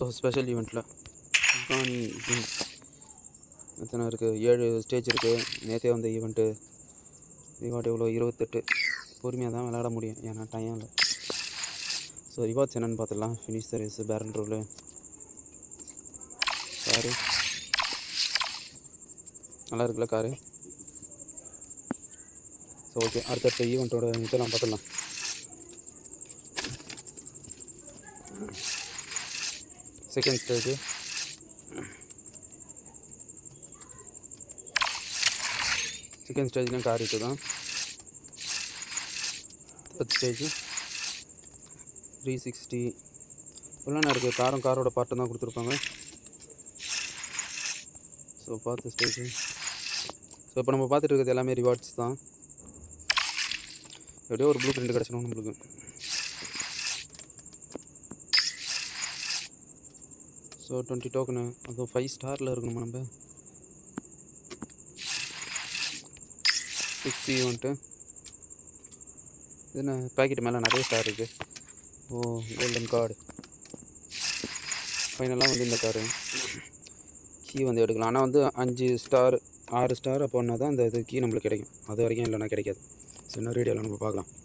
so special ஈவெண்ட்டில் காணி gym எத்தனை இருக்குது ஏழு ஸ்டேஜ் இருக்குது நேற்றே வந்த ஈவெண்ட்டு ரிவார்டு எவ்வளோ இருபத்தெட்டு பொறுமையாக தான் விளையாட முடியும் ஏன்னா டைம் இல்லை ஸோ ரிவார்ட்ஸ் என்னென்னு பார்த்துடலாம் finish the race barrel roll car நல்லா இருக்குல்ல காரு ஸோ ஓகே அடுத்தடுத்த ஈவெண்ட்டோட இதெல்லாம் பார்த்துடலாம் செகண்ட் ஸ்டேஜ் செகண்ட் ஸ்டேஜ்லேயும் கார் இது தான் தேர்ட் ஸ்டேஜ் த்ரீ சிக்ஸ்டி என்னென்ன இருக்குது காரும் காரோட பாட்டு தான் கொடுத்துருப்பாங்க ஸோ பார்த்து ஸ்டேஜ் ஸோ இப்போ நம்ம பார்த்துட்டு இருக்கிறது எல்லாமே ரிவார்ட்ஸ் தான் எப்படியோ ஒரு ப்ளூ பிரிண்ட் கிடச்சிடும் நம்மளுக்கு ஸோ டுவெண்ட்டி டோக்கனு அதுவும் ஃபைவ் ஸ்டாரில் இருக்கணுமா நம்ம சிக்ஸ் ஈவெண்ட்டு இது என்ன பேக்கெட் மேலே நிறைய ஸ்டார் இருக்குது ஓ கோல்டன் கார்டு ஃபைனலாக வந்து இந்த காரு கீ வந்து எடுக்கலாம் ஆனால் வந்து அஞ்சு ஸ்டார் ஆறு ஸ்டார் அப்போனா தான் அந்த இது கீ நம்மளுக்கு கிடைக்கும் அது வரைக்கும் இல்லைன்னா கிடைக்காது ஸோ இன்னொரு வீடியோவில் நம்ம பார்க்கலாம்